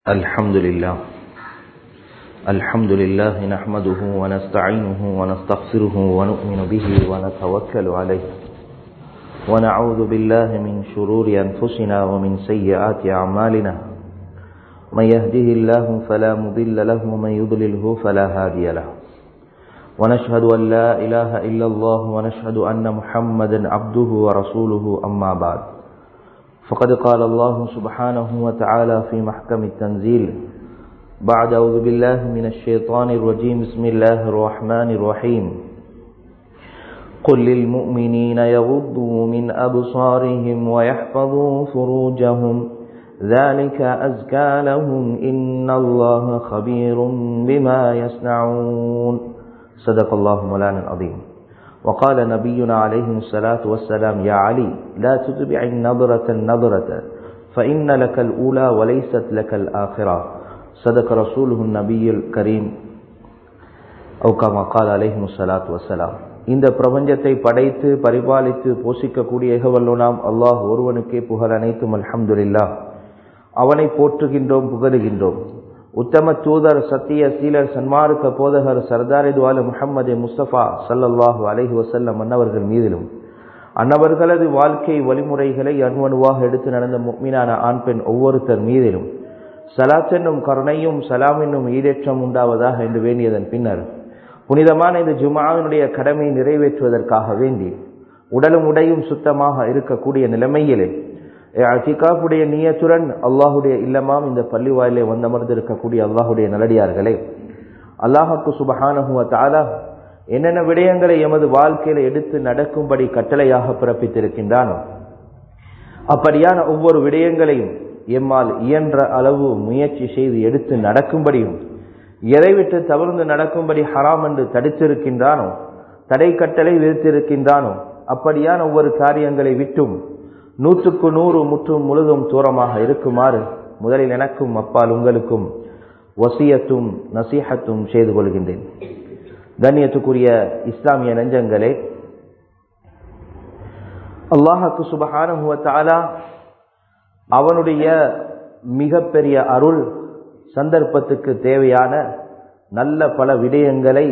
الحمد لله الحمد لله نحمده ونستعينه ونستغفره ونؤمن به ونتوكل عليه ونعوذ بالله من شرور أنفسنا ومن سيئات أعمالنا من يهده الله فلا مضل له ومن يضلله فلا هادي له ونشهد أن لا إله إلا الله ونشهد أن محمدا عبده ورسوله أما بعد فقد قال الله سبحانه وتعالى في محكم التنزيل بعد أعوذ بالله من الشيطان الرجيم بسم الله الرحمن الرحيم قل للمؤمنين يغضوا من أبصارهم ويحفظوا فروجهم ذلك أزكى لهم إن الله خبير بما يصنعون صدق الله مولانا العظيم وقال نبينا عليه الصلاة والسلام يا علي لا تتبع النظرة النظرة فإن لك الأولى وليست لك الآخرة صدق رسوله النبي الكريم أو كما قال عليه الصلاة والسلام இந்த பிரபஞ்சத்தை படைத்து பரிபாலித்து போஷிக்கக்கூடிய ஏகவல்லோனாம் அல்லாஹ் ஒருவனுக்கே புகழ் அனைத்தும் அல்ஹம்துலில்லா அவனை போற்றுகின்றோம் புகழுகின்றோம் உத்தம தூதர் சத்திய சீலர் சன்மார்க்க போதகர் சர்தாரி துவால முஹம்மது முஸ்தபா சல்லல்லாஹு அலஹி வசல்லம் அன்னவர்கள் மீதிலும் அன்னவர்களது வாழ்க்கை வழிமுறைகளை அணுவணுவாக எடுத்து நடந்த மீனான ஆண் பெண் ஒவ்வொருத்தர் மீதிலும் சலாத் என்னும் கருணையும் சலாம் என்னும் ஈடேற்றம் உண்டாவதாக என்று வேண்டியதன் பின்னர் புனிதமான இந்த ஜுமாவினுடைய கடமையை நிறைவேற்றுவதற்காக வேண்டி உடலும் உடையும் சுத்தமாக இருக்கக்கூடிய நிலைமையிலே அசிகாப்புடைய நீயத்துடன் அல்லாஹுடைய இல்லமாம் இந்த பள்ளி வாயிலே வந்தமர்ந்து இருக்கக்கூடிய அல்லாஹுடைய நல்லடியார்களே அல்லாஹுக்கு சுபஹானஹுவ தாலா என்னென்ன விடயங்களை எமது வாழ்க்கையில எடுத்து நடக்கும்படி கட்டளையாக பிறப்பித்திருக்கின்றானோ அப்படியான ஒவ்வொரு விடயங்களையும் எம்மால் இயன்ற அளவு முயற்சி செய்து எடுத்து நடக்கும்படியும் எதை விட்டு தவிர்ந்து நடக்கும்படி ஹராம் என்று தடுத்திருக்கின்றானோ தடை கட்டளை விதித்திருக்கின்றானோ அப்படியான ஒவ்வொரு காரியங்களை விட்டும் நூற்றுக்கு நூறு முற்றும் முழுதும் தூரமாக இருக்குமாறு முதலில் எனக்கும் அப்பால் உங்களுக்கும் வசியத்தும் நசீகத்தும் செய்து கொள்கின்றேன் கண்ணியத்துக்குரிய இஸ்லாமிய நெஞ்சங்களே அல்லாஹாக்கு சுபஹானுவத்தாலா அவனுடைய மிகப்பெரிய அருள் சந்தர்ப்பத்துக்கு தேவையான நல்ல பல விடயங்களை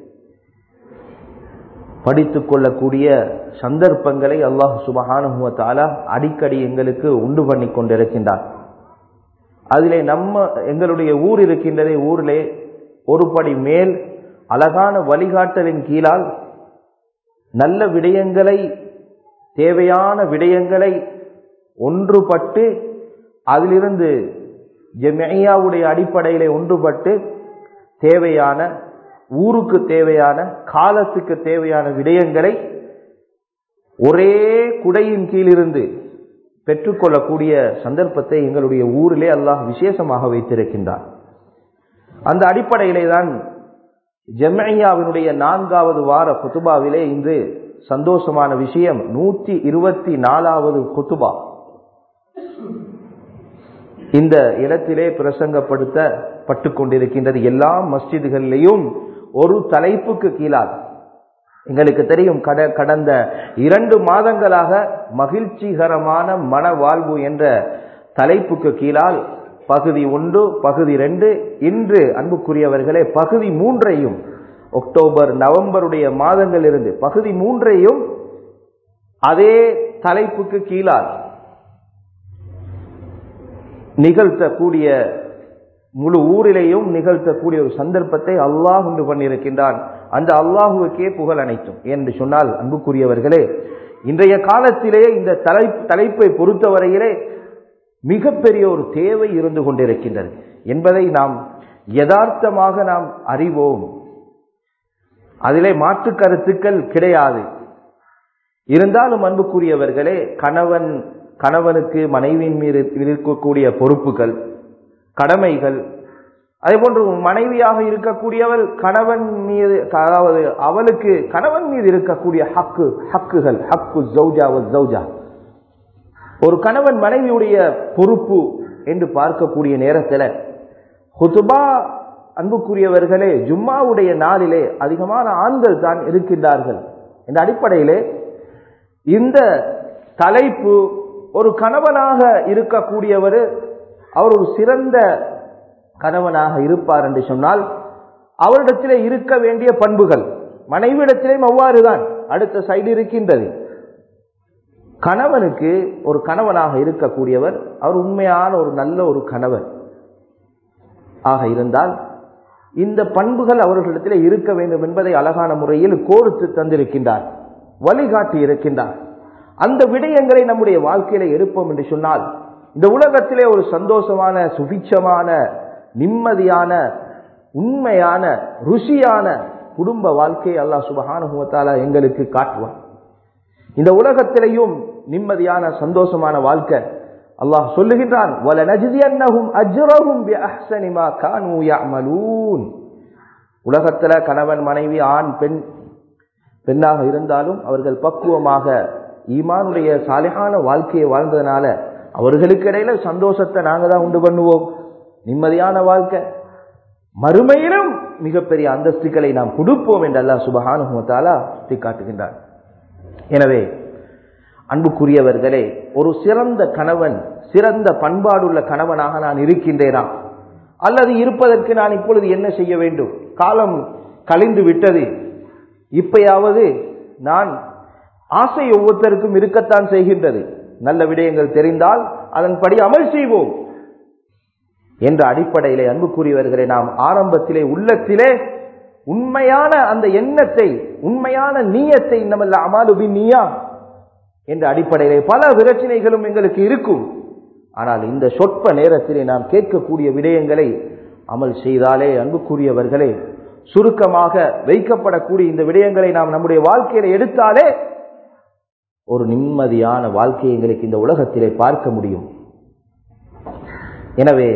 படித்து கொள்ளக்கூடிய சந்தர்ப்பங்களை அல்லாஹ் சுபஹானுவத்தாலா அடிக்கடி எங்களுக்கு உண்டு பண்ணி கொண்டிருக்கின்றார் அதிலே நம்ம எங்களுடைய ஊர் இருக்கின்றதே ஊரிலே ஒரு படி மேல் அழகான வழிகாட்டலின் கீழால் நல்ல விடயங்களை தேவையான விடயங்களை ஒன்றுபட்டு அதிலிருந்து ஜெமையாவுடைய அடிப்படையிலே ஒன்றுபட்டு தேவையான ஊருக்கு தேவையான காலத்துக்கு தேவையான விடயங்களை ஒரே குடையின் கீழிருந்து பெற்றுக்கொள்ளக்கூடிய சந்தர்ப்பத்தை எங்களுடைய ஊரிலே அல்லாஹ் விசேஷமாக வைத்திருக்கின்றார் அந்த அடிப்படையிலே தான் ஜெமையாவினுடைய நான்காவது வார குத்துபாவிலே இன்று சந்தோஷமான விஷயம் நூற்றி இருபத்தி நாலாவது குத்துபா இந்த இடத்திலே பிரசங்கப்படுத்தப்பட்டு கொண்டிருக்கின்றது எல்லா மஸ்ஜிதுகளிலேயும் ஒரு தலைப்புக்கு கீழாக எங்களுக்கு தெரியும் கட கடந்த இரண்டு மாதங்களாக மகிழ்ச்சிகரமான மன வாழ்வு என்ற தலைப்புக்கு கீழால் பகுதி ஒன்று பகுதி ரெண்டு இன்று அன்புக்குரியவர்களே பகுதி மூன்றையும் அக்டோபர் நவம்பருடைய மாதங்கள் இருந்து பகுதி மூன்றையும் அதே தலைப்புக்கு கீழால் நிகழ்த்தக்கூடிய முழு ஊரிலேயும் நிகழ்த்தக்கூடிய ஒரு சந்தர்ப்பத்தை அல்லாஹ் உண்டு பண்ணியிருக்கின்றான் அந்த அல்லாஹுவுக்கே புகழ் அனைத்தும் என்று சொன்னால் அன்புக்குரியவர்களே இன்றைய காலத்திலே இந்த தலை தலைப்பை பொறுத்தவரையிலே மிகப்பெரிய ஒரு தேவை இருந்து கொண்டிருக்கின்றது என்பதை நாம் யதார்த்தமாக நாம் அறிவோம் அதிலே மாற்று கருத்துக்கள் கிடையாது இருந்தாலும் அன்புக்குரியவர்களே கணவன் கணவனுக்கு மனைவியின் மீது இருக்கக்கூடிய பொறுப்புகள் கடமைகள் அதே போன்று மனைவியாக இருக்கக்கூடியவள் கணவன் மீது அதாவது அவளுக்கு கணவன் மீது இருக்கக்கூடிய ஹக்கு ஹக்குகள் ஹக்கு ஜவுஜா ஜவுஜா ஒரு கணவன் மனைவியுடைய பொறுப்பு என்று பார்க்கக்கூடிய நேரத்தில் ஹுதுபா அன்புக்குரியவர்களே ஜும்மாவுடைய நாளிலே அதிகமான ஆண்கள் தான் இருக்கின்றார்கள் என்ற அடிப்படையிலே இந்த தலைப்பு ஒரு கணவனாக இருக்கக்கூடியவர் அவர் ஒரு சிறந்த கணவனாக இருப்பார் என்று சொன்னால் அவரிடத்திலே இருக்க வேண்டிய பண்புகள் மனைவிடத்திலேயும் அவ்வாறுதான் அடுத்த சைடு இருக்கின்றது கணவனுக்கு ஒரு கணவனாக இருக்கக்கூடியவர் அவர் உண்மையான ஒரு நல்ல ஒரு கணவன் ஆக இருந்தால் இந்த பண்புகள் அவர்களிடத்தில் இருக்க வேண்டும் என்பதை அழகான முறையில் கோர்த்து தந்திருக்கின்றார் வழிகாட்டி இருக்கின்றார் அந்த விடயங்களை நம்முடைய வாழ்க்கையில எடுப்போம் என்று சொன்னால் இந்த உலகத்திலே ஒரு சந்தோஷமான சுபிச்சமான நிம்மதியான உண்மையான ருசியான குடும்ப வாழ்க்கையை அல்லாஹ் சுபஹானுவத்தாலா எங்களுக்கு காட்டுவான் இந்த உலகத்திலேயும் நிம்மதியான சந்தோஷமான வாழ்க்கை அல்லாஹ் சொல்லுகின்றான் உலகத்துல கணவன் மனைவி ஆண் பெண் பெண்ணாக இருந்தாலும் அவர்கள் பக்குவமாக ஈமானுடைய சாலிகான வாழ்க்கையை வாழ்ந்ததுனால அவர்களுக்கு இடையில சந்தோஷத்தை நாங்க தான் உண்டு பண்ணுவோம் நிம்மதியான வாழ்க்கை மறுமையிலும் மிகப்பெரிய அந்தஸ்துக்களை நாம் கொடுப்போம் என்று அல்லாஹ் சுபஹானுமத்தாலா காட்டுகின்றார் எனவே அன்புக்குரியவர்களே ஒரு சிறந்த கணவன் சிறந்த பண்பாடுள்ள கணவனாக நான் இருக்கின்றேனா அல்லது இருப்பதற்கு நான் இப்பொழுது என்ன செய்ய வேண்டும் காலம் கழிந்து விட்டது இப்பயாவது நான் ஆசை ஒவ்வொருத்தருக்கும் இருக்கத்தான் செய்கின்றது நல்ல விடயங்கள் தெரிந்தால் அதன்படி அமல் செய்வோம் என்ற அடிப்படையிலே அன்புக்குரியவர்களை நாம் ஆரம்பத்திலே உள்ளத்திலே உண்மையான அந்த எண்ணத்தை உண்மையான நீயத்தை நம்மல்ல அமாலுபின் நீயா என்ற அடிப்படையிலே பல பிரச்சனைகளும் எங்களுக்கு இருக்கும் ஆனால் இந்த சொற்ப நேரத்திலே நாம் கேட்கக்கூடிய விடயங்களை அமல் செய்தாலே அன்புக்குரியவர்களே சுருக்கமாக வைக்கப்படக்கூடிய இந்த விடயங்களை நாம் நம்முடைய வாழ்க்கையில எடுத்தாலே ஒரு நிம்மதியான வாழ்க்கையை எங்களுக்கு இந்த உலகத்திலே பார்க்க முடியும் எனவே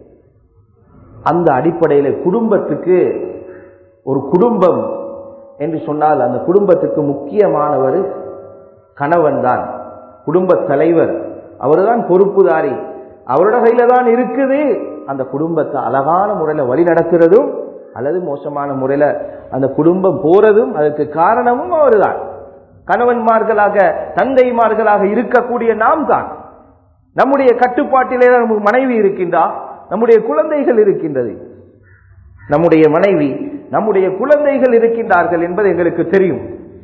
அந்த அடிப்படையில் குடும்பத்துக்கு ஒரு குடும்பம் என்று சொன்னால் அந்த குடும்பத்துக்கு முக்கியமானவர் கணவன் தான் குடும்ப தலைவர் அவர்தான் பொறுப்புதாரி அவரோட கையில தான் இருக்குது அந்த குடும்பத்தை அழகான முறையில் வழி நடத்துறதும் அல்லது மோசமான முறையில் அந்த குடும்பம் போறதும் அதற்கு காரணமும் அவர்தான் கணவன்மார்களாக தந்தைமார்களாக இருக்கக்கூடிய நாம் தான் நம்முடைய கட்டுப்பாட்டிலே நமக்கு மனைவி இருக்கின்றா நம்முடைய குழந்தைகள் இருக்கின்றது நம்முடைய மனைவி நம்முடைய குழந்தைகள் இருக்கின்றார்கள் என்பது எங்களுக்கு தெரியும்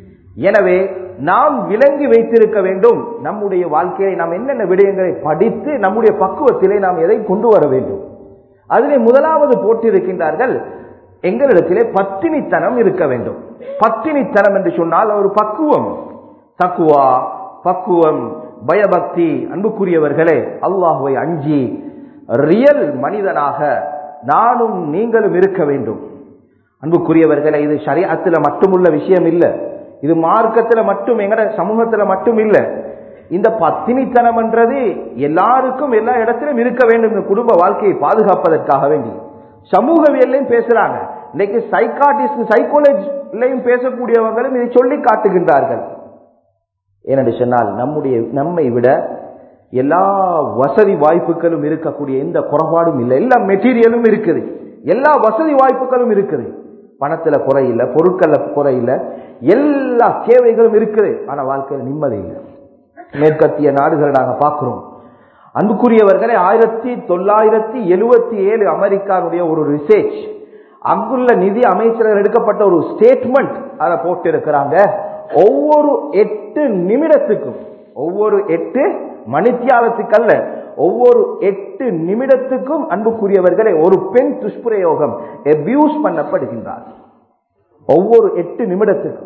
எனவே நாம் விளங்கி வைத்திருக்க வேண்டும் நம்முடைய வாழ்க்கையை நாம் என்னென்ன விடயங்களை படித்து நம்முடைய பக்குவத்திலே நாம் எதை கொண்டு வர வேண்டும் அதிலே முதலாவது போட்டிருக்கின்றார்கள் எங்களிடத்திலே பத்தினித்தனம் இருக்க வேண்டும் பத்தினித்தனம் என்று சொன்னால் ஒரு பக்குவம் தக்குவா பக்குவம் பயபக்தி அன்புக்குரியவர்களே அல்லாஹுவை அஞ்சி ரியல் மனிதனாக நானும் நீங்களும் இருக்க வேண்டும் அன்புக்குரியவர்களே இது ஷரியத்துல மட்டுமுள்ள விஷயம் இல்லை இது மார்க்கத்துல மட்டும் எங்கட சமூகத்துல மட்டும் இல்ல இந்த பத்தினித்தனம் என்றது எல்லாருக்கும் எல்லா இடத்திலும் இருக்க வேண்டும் இந்த குடும்ப வாழ்க்கையை பாதுகாப்பதற்காக வேண்டி சமூகவியல்லையும் பேசுறாங்க இன்னைக்கு சைக்காட்டிஸ்ட் சைக்காலஜிலையும் பேசக்கூடியவங்களும் இதை சொல்லி காட்டுகின்றார்கள் ஏனென்று சொன்னால் நம்முடைய நம்மை விட எல்லா வசதி வாய்ப்புகளும் இருக்கக்கூடிய எந்த குறைபாடும் இல்லை எல்லா மெட்டீரியலும் இருக்குது எல்லா வசதி வாய்ப்புகளும் இருக்குது பணத்துல குறையில்லை பொருட்கள்ல குறையில்லை எல்லா தேவைகளும் இருக்குது ஆனா வாழ்க்கையில் நிம்மதி இல்லை மேற்கத்திய நாடுகளை நாங்க பார்க்கிறோம் அன்புக்குரியவர்களே ஆயிரத்தி தொள்ளாயிரத்தி எழுபத்தி ஏழு அமெரிக்காவுடைய ஒரு ரிசர்ச் அங்குள்ள நிதி அமைச்சர்கள் எடுக்கப்பட்ட ஒரு ஸ்டேட்மெண்ட் அதை போட்டு இருக்கிறாங்க ஒவ்வொரு எட்டு நிமிடத்துக்கும் ஒவ்வொரு எட்டு மணித்தியாலத்துக்கு அல்ல ஒவ்வொரு எட்டு நிமிடத்துக்கும் அன்புக்குரியவர்களை ஒரு பெண் துஷ்பிரயோகம் அபியூஸ் பண்ணப்படுகின்றார் ஒவ்வொரு எட்டு நிமிடத்துக்கும்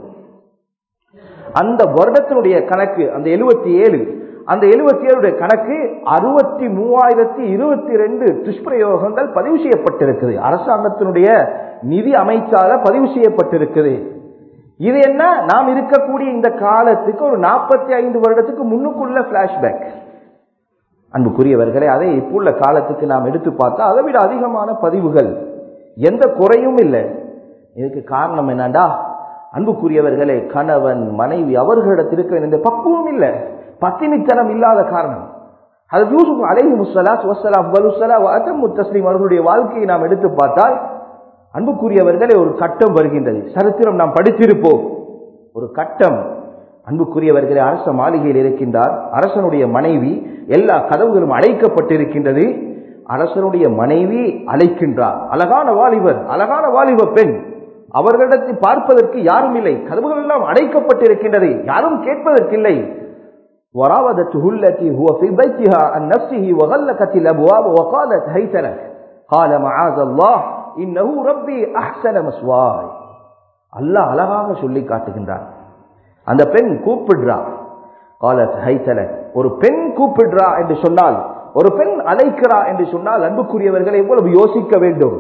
அந்த வருடத்தினுடைய கணக்கு அந்த எழுபத்தி ஏழு அந்த எழுபத்தி ஏழுடைய கணக்கு அறுபத்தி மூவாயிரத்தி இருபத்தி ரெண்டு துஷ்பிரயோகங்கள் பதிவு செய்யப்பட்டிருக்குது அரசாங்கத்தினுடைய நிதி அமைச்சால பதிவு செய்யப்பட்டிருக்குது இது என்ன நாம் இருக்கக்கூடிய இந்த காலத்துக்கு ஒரு நாற்பத்தி ஐந்து வருடத்துக்கு முன்னுக்குள்ள பிளாஷ்பேக் அன்புக்குரியவர்களே அதை இப்போ உள்ள காலத்துக்கு நாம் எடுத்து பார்த்தா அதை விட அதிகமான பதிவுகள் எந்த குறையும் இல்லை இதுக்கு காரணம் என்னண்டா அன்புக்குரியவர்களே கணவன் மனைவி அவர்களிடத்தில் இருக்க வேண்டிய பக்குவம் இல்லை பத்தினித்தனம் இல்லாத காரணம் அது யூசுப் அலைஹி முஸ்ஸலாத் வஸ்ஸலாம் வலுசலா வஅத்தமு தஸ்லீம் அவர்களுடைய வாழ்க்கையை நாம் எடுத்து பார்த்தால் அன்புக்குரியவர்களே ஒரு கட்டம் வருகின்றது சரித்திரம் நாம் படித்திருப்போம் ஒரு கட்டம் அன்புக்குரியவர்களே அரச மாளிகையில் இருக்கின்றார் அரசனுடைய மனைவி எல்லா கதவுகளும் அடைக்கப்பட்டிருக்கின்றது அரசனுடைய மனைவி அழைக்கின்றார் அழகான வாலிபர் அழகான வாலிப பெண் அவர்களிடத்தில் பார்ப்பதற்கு யாரும் இல்லை கதவுகள் எல்லாம் அடைக்கப்பட்டிருக்கின்றது யாரும் கேட்பதற்கில்லை وراودته التي هو في بيتها عن نفسه وغلقت الابواب وقالت هيت لك قال معاذ الله انه ربي احسن مسواي அல்லாஹ் அழகாக சொல்லி காட்டுகின்றான் அந்த பெண் கூப்பிடுறா காலத் ஹைத்தலக் ஒரு பெண் கூப்பிடுறா என்று சொன்னால் ஒரு பெண் அழைக்கிறா என்று சொன்னால் அன்புக்குரியவர்கள் எவ்வளவு யோசிக்க வேண்டும்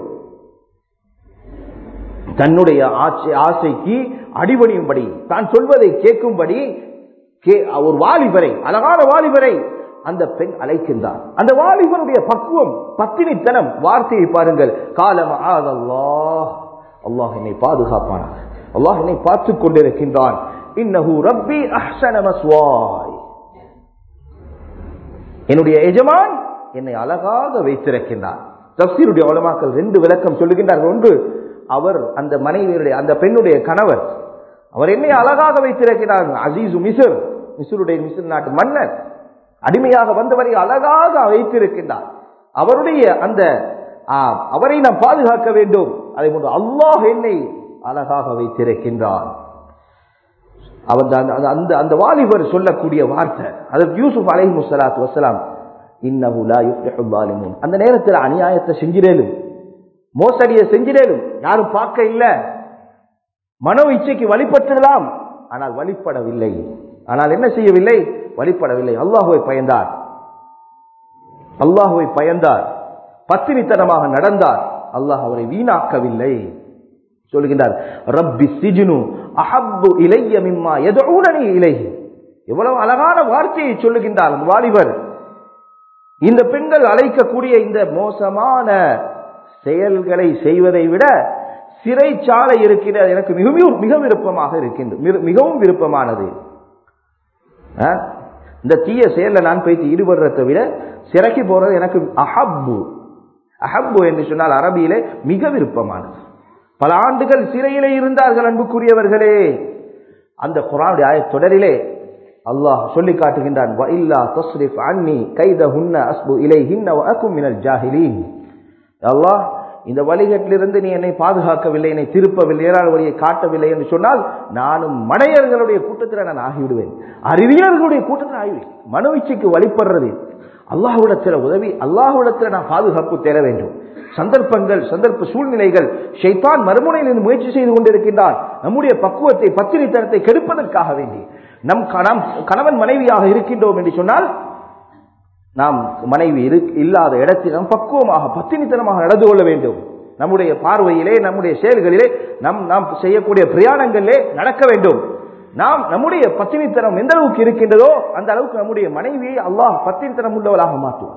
தன்னுடைய ஆட்சி- ஆசைக்கு அடிபணியும்படி தான் சொல்வதை கேட்கும்படி கே- ஒரு வாலிபரை அழகான வாலிபரை அந்த பெண் அழைக்கின்றார் அந்த வாலிபருடைய பக்குவம் பத்தினித்தனம் வார்த்தையை பாருங்கள் காலம் அல்லாஹ் அல்லாஹ் என்னை பாதுகாப்பானாக அல்லாஹ் என்னை பார்த்துக் கொண்டிருக்கின்றான் இன்னஹு ரப்பி அஹ்சன மஸ்வாய் என்னுடைய எஜமான் என்னை அழகாக வைத்திருக்கின்றார் தப்சீருடைய உலமாக்கள் ரெண்டு விளக்கம் சொல்லுகின்றார்கள் ஒன்று அவர் அந்த மனைவியுடைய அந்த பெண்ணுடைய கணவர் அவர் என்னை அழகாக வைத்திருக்கிறார் அசீசு மிசர் மிசருடைய மிசர் நாட்டு மன்னர் அடிமையாக வந்தவரை அழகாக வைத்திருக்கின்றார் அவருடைய அந்த ஆ, அவரை நாம் பாதுகாக்க வேண்டும் அதே போன்று அல்லாஹ் என்னை அழகாக வைத்திருக்கின்றார் அவர் அந்த- அந்த- அந்த அந்த வாலிபர் சொல்லக்கூடிய வார்த்தை அதற்கு யூசுப் அலைஹி முஸ்ஸலாத்து வஸ்ஸலாம் இன்னஹு லா யுஃப்லிஹுல் ஸாலிமூன் அந்த நேரத்தில் அநியாயத்தை செஞ்சிரேலும் மோசடியை செஞ்சிரேலும் யாரும் பார்க்க இல்ல மனோ இச்சைக்கு வழிபட்டுடலாம் ஆனால் வழிபடவில்லை ஆனால் என்ன செய்யவில்லை வழிபடவில்லை அல்லாஹுவை பயந்தார் அல்லாஹுவை பயந்தார் பத்தினித்தனமாக நடந்தார் அல்லாஹ் அவரை வீணாக்கவில்லை சொல்கின்றார் ரப்பி சிஜ்னு அஹப்பு இலைய மிம்மா எதூனனி இலைஹி எவ்வளவு அழகான வார்த்தையை சொல்லுகின்றார் அந்த வாலிபர் இந்த பெண்கள் அழைக்கக்கூடிய இந்த மோசமான செயல்களை செய்வதை விட சிறைச்சாலை இருக்கிறது எனக்கு மிகவும் மிக விருப்பமாக இருக்கின்றது மிக- மிகவும் விருப்பமானது ஆ? இந்த தீய செயல்ல நான் போயிட்டு ஈடுபடுறதை விட சிறைக்கு போறது எனக்கு அஹப்பு அஹப்பு என்று சொன்னால் அரபியிலே மிக விருப்பமானது பல ஆண்டுகள் சிறையிலே இருந்தார்கள் அன்புக்குரியவர்களே அந்த குரானுடைய ஆயத் தொடரிலே அல்லாஹ் சொல்லி காட்டுகின்றான் "வ இல்லா தஸ்ரிஃப் அன்னி கைதஹுன்ன அஸ்பு இலைஹின்ன வ அகும் மினல் ஜாஹிலீன் அல்லாஹ் இந்த வழிகட்டிலிருந்து நீ என்னை பாதுகாக்கவில்லை என்னை திருப்பவில்லை ஏறாள் வழியை காட்டவில்லை என்று சொன்னால் நானும் மடையர்களுடைய கூட்டத்தில் நான் ஆகிவிடுவேன் அறிவியர்களுடைய கூட்டத்தில் ஆகிவிடுவேன் மனோ இச்சைக்கு வழிபடுறது அல்லாஹ்விடத்தில் உதவி அல்லாஹ்விடத்தில் நான் பாதுகாப்பு தேட வேண்டும் சந்தர்ப்பங்கள் சந்தர்ப்ப சூழ்நிலைகள் ஷைத்தான் மறுமுனையில் இருந்து முயற்சி செய்து கொண்டிருக்கின்றான் நம்முடைய பக்குவத்தை பத்திரித்தனத்தை கெடுப்பதற்காக வேண்டி நம் க- நாம் கணவன் மனைவியாக இருக்கின்றோம் என்று சொன்னால் நாம் மனைவி இரு- இல்லாத இடத்தில் நாம் பக்குவமாக பத்தினித்தனமாக நடந்து கொள்ள வேண்டும் நம்முடைய பார்வையிலே நம்முடைய செயல்களிலே நம் நாம் செய்யக்கூடிய பிரயாணங்களிலே நடக்க வேண்டும் நாம் நம்முடைய பத்தினித்தனம் எந்த அளவுக்கு இருக்கின்றதோ அந்த அளவுக்கு நம்முடைய மனைவியை அல்லாஹ் பத்தினித்தனம் உள்ளவளாக மாற்றுவார்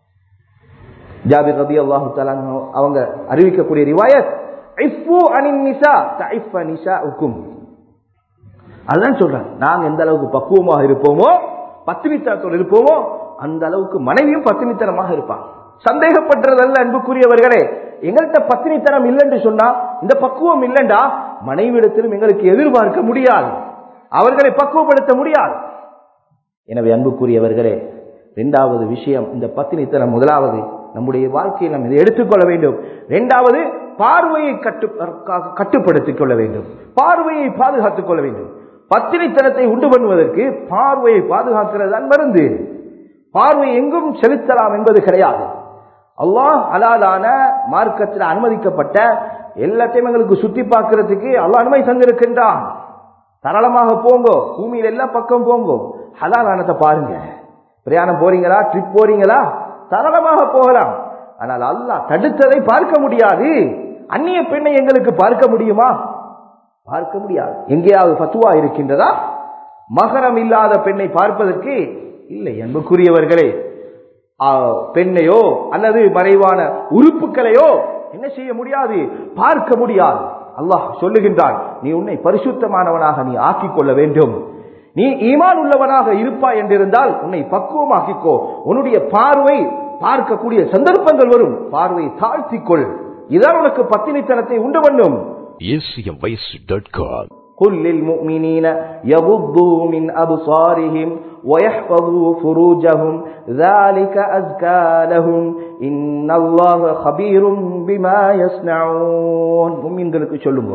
ஜாபிர் ரதி அல்லாஹு தலான் அவங்க அறிவிக்கக்கூடிய ரிவாயத் இஃபு அனின் நிசா தஇஃப நிசாஉக்கும் அதுதான் சொல்றாங்க நாங்க எந்த அளவுக்கு பக்குவமாக இருப்போமோ பத்தினித்தனத்தோடு இருப்போமோ அந்த அளவுக்கு மனைவியும் பத்தினித்தனமாக இருப்பாங்க சந்தேகப்பட்டதல்ல அன்புக்குரியவர்களே எங்கள்கிட்ட பத்தினித்தனம் இல்லைன்னு சொன்னா இந்த பக்குவம் இல்லைண்டா மனைவியிடத்திலும் எங்களுக்கு எதிர்பார்க்க முடியாது அவர்களை பக்குவப்படுத்த முடியாது எனவே அன்புக்குரியவர்களே இரண்டாவது விஷயம் இந்த பத்தினித்தனம் முதலாவது நம்முடைய வாழ்க்கையில் நாம் இதை எடுத்துக்கொள்ள வேண்டும் இரண்டாவது பார்வையை கட்டு கட்டுப்படுத்திக் கொள்ள வேண்டும் பார்வையை பாதுகாத்துக் கொள்ள வேண்டும் பத்தினித்தனத்தை உண்டு பண்ணுவதற்கு பார்வையை பாதுகாக்கிறது தான் மருந்து பார்வை எங்கும் செலுத்தலாம் என்பது கிடையாது அல்லாஹ் அலாலான மார்க்கத்தில் அனுமதிக்கப்பட்ட எல்லாத்தையும் எங்களுக்கு சுத்தி பார்க்கிறதுக்கு அல்லாஹ் அனுமதி தந்திருக்கின்றான் தாராளமாக போங்கோ பூமியில எல்லா பக்கம் போங்கோ ஹலாலானத்தை பாருங்க பிரயாணம் போறீங்களா ட்ரிப் போறீங்களா தாராளமாக போகலாம் ஆனால் அல்லாஹ் தடுத்ததை பார்க்க முடியாது அந்நிய பெண்ணை எங்களுக்கு பார்க்க முடியுமா பார்க்க முடியாது எங்கேயாவது பத்துவா இருக்கின்றதா மகரம் இல்லாத பெண்ணை பார்ப்பதற்கு இல்லை அன்புக்குரியவர்களே ஆ, பெண்ணையோ அல்லது மறைவான உறுப்புகளையோ என்ன செய்ய முடியாது பார்க்க முடியாது அல்லாஹ் சொல்லுகின்றான் நீ உன்னை பரிசுத்தமானவனாக நீ ஆக்கிக் கொள்ள வேண்டும் நீ ஈமான் உள்ளவனாக இருப்பாய் என்றிருந்தால் உன்னை பக்குவமாக்கிக்கோ உன்னுடைய பார்வை பார்க்கக்கூடிய சந்தர்ப்பங்கள் வரும் பார்வையை தாழ்த்திக்கொள் இதான் உனக்கு பத்தினித்தனத்தை உண்டு பண்ணும் acmvoice.com قل للمؤمنين يغضوا من أبصارهم ويحفظوا فروجهم ذلك أزكى لهم إن الله خبير بما يصنعون மூமின்களுக்கு சொல்லுங்க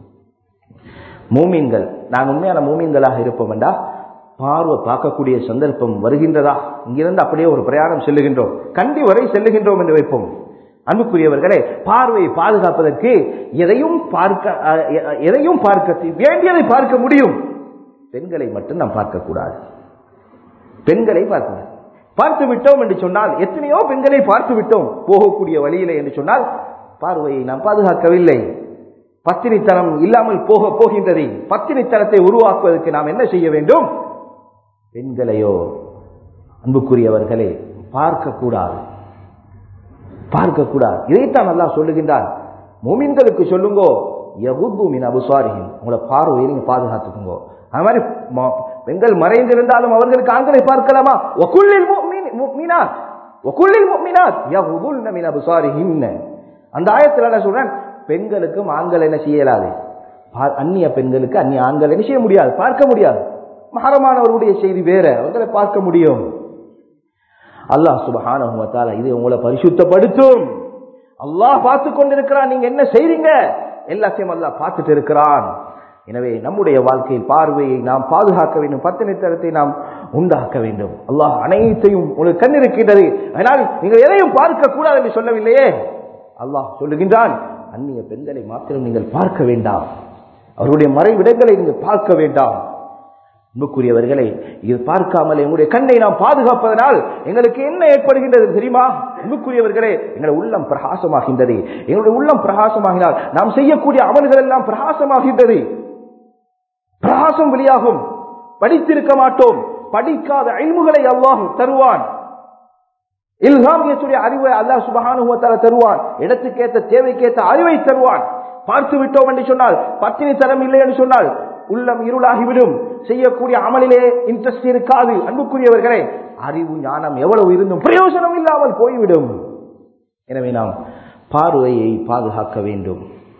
மூமின்கள் நான் உண்மையான மூமின்களாக இருப்போம் என்றா பார்வை பார்க்கக்கூடிய சந்தர்ப்பம் வருகின்றதா இங்கிருந்து அப்படியே ஒரு பிரயாணம் செல்லுகின்றோம் கண்டி வரை செல்லுகின்றோம் என்று வைப்போம் அன்புக்குரியவர்களே பார்வையை பாதுகாப்பதற்கு எதையும் பார்க்க எதையும் பார்க்க வேண்டியதை பார்க்க முடியும் பெண்களை மட்டும் நாம் பார்க்கக்கூடாது பெண்களை பார்க்க பார்த்து விட்டோம் என்று சொன்னால் எத்தனையோ பெண்களை பார்த்து விட்டோம் போகக்கூடிய வழியிலே என்று சொன்னால் பார்வையை நாம் பாதுகாக்கவில்லை பத்தினித்தனம் இல்லாமல் போக போகின்றது பத்தினித்தனத்தை உருவாக்குவதற்கு நாம் என்ன செய்ய வேண்டும் பெண்களையோ அன்புக்குரியவர்களே பார்க்கக்கூடாது பார்க்கக்கூடாது இதைத்தான் நல்லா சொல்லுகின்றார் மோமின்களுக்கு சொல்லுங்கோ யகுபூமின் அபுசாரியின் உங்களோட பார்வையை நீங்க பாதுகாத்துக்குங்கோ அது மாதிரி பெண்கள் மறைந்திருந்தாலும் அவர்களுக்கு ஆண்களை பார்க்கலாமா ஒக்குள்ளில் மீனா ஒக்குள்ளில் மீனாத் யகுபுல்ன மின் அபுசாரிஹின்ன அந்த ஆயத்தில் என்ன சொல்றேன் பெண்களுக்கும் ஆண்கள் என்ன செய்யலாது அந்நிய பெண்களுக்கு அந்நிய ஆண்கள் என்ன செய்ய முடியாது பார்க்க முடியாது மகரமானவருடைய செய்தி வேற அவங்களை பார்க்க முடியும் அல்லாஹ் சுபஹான இது உங்களை பரிசுத்தப்படுத்தும் அல்லாஹ் பார்த்து கொண்டிருக்கிறான் நீங்க என்ன செய்றீங்க எல்லாத்தையும் அல்லாஹ் பார்த்துட்டு இருக்கிறான் எனவே நம்முடைய வாழ்க்கையில் பார்வையை நாம் பாதுகாக்க வேண்டும் பத்தினித்தனத்தை நாம் உண்டாக்க வேண்டும் அல்லாஹ் அனைத்தையும் உங்களுக்கு கண் இருக்கின்றது அதனால் நீங்கள் எதையும் பார்க்க கூடாது என்று சொல்லவில்லையே அல்லாஹ் சொல்லுகின்றான் அந்நிய பெண்களை மாத்திரம் நீங்கள் பார்க்க வேண்டாம் அவருடைய மறைவிடங்களை நீங்கள் பார்க்க வேண்டாம் அன்புக்குரியவர்களை இது பார்க்காமல் எங்களுடைய கண்ணை நாம் பாதுகாப்பதனால் எங்களுக்கு என்ன ஏற்படுகின்றது தெரியுமா அன்புக்குரியவர்களே எங்களுடைய உள்ளம் பிரகாசமாகின்றது எங்களுடைய உள்ளம் பிரகாசமாகினால் நாம் செய்யக்கூடிய அமல்கள் எல்லாம் பிரகாசமாகின்றது பிரகாசம் வெளியாகும் படித்திருக்க மாட்டோம் படிக்காத அழிவுகளை அல்லாஹ் தருவான் இல்ஹாமியத்துடைய அறிவை அல்லாஹ் சுபஹானுவத்தால தருவான் இடத்துக்கேற்ற தேவைக்கேற்ற அறிவை தருவான் பார்த்து விட்டோம் என்று சொன்னால் பத்தினி தரம் இல்லை என்று சொன்னால் உள்ளம் இருளாகிவிடும் செய்யக்கூடிய அமலிலே இன்ட்ரெஸ்ட் இருக்காது அன்புக்குரியவர்களே அறிவு ஞானம் எவ்வளவு இருந்தும் பிரயோஜனம் இல்லாமல் போய்விடும் எனவே நாம் பார்வையை பாதுகாக்க வேண்டும்